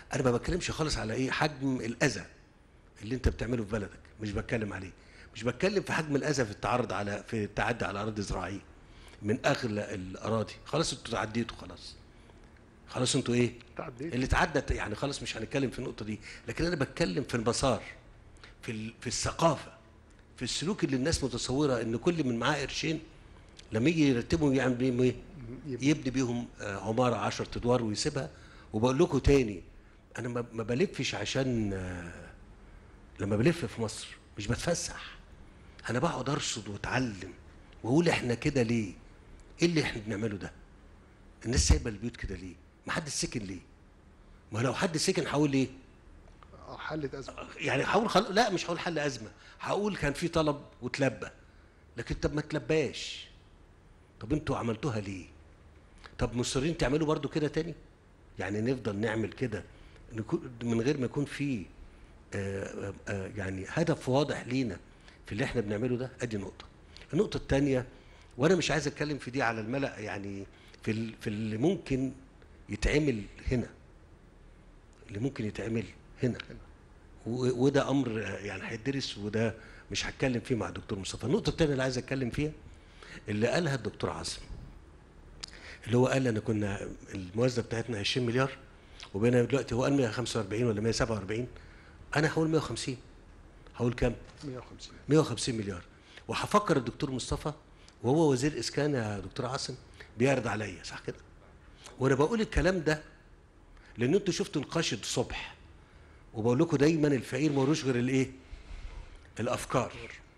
انا ما بتكلمش خالص على ايه حجم الاذى اللي انت بتعمله في بلدك مش بتكلم عليه مش بتكلم في حجم الاذى في التعرض على في التعدي على اراضي زراعيه من اخر الاراضي خلاص انتوا تعديتوا خلاص خلاص انتوا ايه تعديت اللي اتعدت يعني خلاص مش هنتكلم في النقطه دي لكن انا بتكلم في المسار في ال- في الثقافه في السلوك اللي الناس متصوره ان كل من معاه قرشين لما يجي يرتبهم يعمل بيهم ايه يبني بيهم آه، عماره 10 ادوار ويسيبها وبقول لكم تاني انا ما ما بلفش عشان آه، لما بلف في مصر مش بتفسح انا بقعد ارصد واتعلم واقول احنا كده ليه ايه اللي احنا بنعمله ده الناس سايبه البيوت كده ليه ما حد سكن ليه ما لو حد سكن هقول ايه آه، حلت ازمه يعني هقول خل... لا مش هقول حل ازمه هقول كان في طلب وتلبى لكن طب ما تلباش طب انتوا عملتوها ليه طب مصرين تعملوا برضو كده تاني يعني نفضل نعمل كده نكون- من غير ما يكون في آه، آه، يعني هدف واضح لينا في اللي احنا بنعمله ده ادي نقطه النقطه الثانيه وانا مش عايز اتكلم في دي على الملأ يعني في ال- في اللي ممكن يتعمل هنا اللي ممكن يتعمل هنا و- وده امر آه، يعني هيدرس وده مش هتكلم فيه مع الدكتور مصطفى النقطه الثانيه اللي عايز اتكلم فيها اللي قالها الدكتور عاصم اللي هو قال انا كنا الموازنه بتاعتنا 20 مليار وبقينا دلوقتي هو قال 145 ولا 147 انا هقول 150 هقول كام 150 150 مليار وهفكر الدكتور مصطفى وهو وزير اسكان يا دكتور عاصم بيعرض عليا صح كده وانا بقول الكلام ده لان انتوا شفتوا نقاش الصبح وبقول لكم دايما الفقير ملوش غير الايه الافكار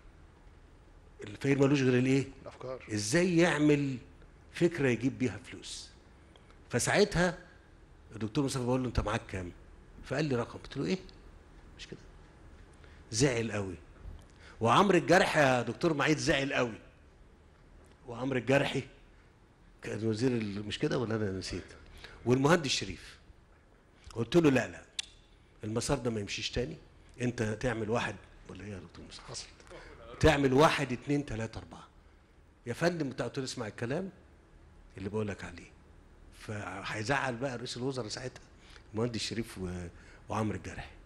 الفقير ملوش غير الايه الافكار ازاي يعمل فكره يجيب بيها فلوس فساعتها الدكتور مصطفى بقول له انت معاك كام فقال لي رقم قلت له ايه مش كده زعل قوي وعمرو الجرح يا دكتور معيد زعل قوي وعمرو الجرحي كان وزير ال- مش كده ولا انا نسيت والمهندس شريف قلت له لا لا المسار ده ما يمشيش تاني انت تعمل واحد ولا ايه يا دكتور مصطفى حصل تعمل واحد اتنين تلاتة أربعة يا فندم انت قلت له اسمع الكلام اللي بقول لك عليه فهيزعل بقى رئيس الوزراء ساعتها المهندس شريف و... وعمرو الجرحي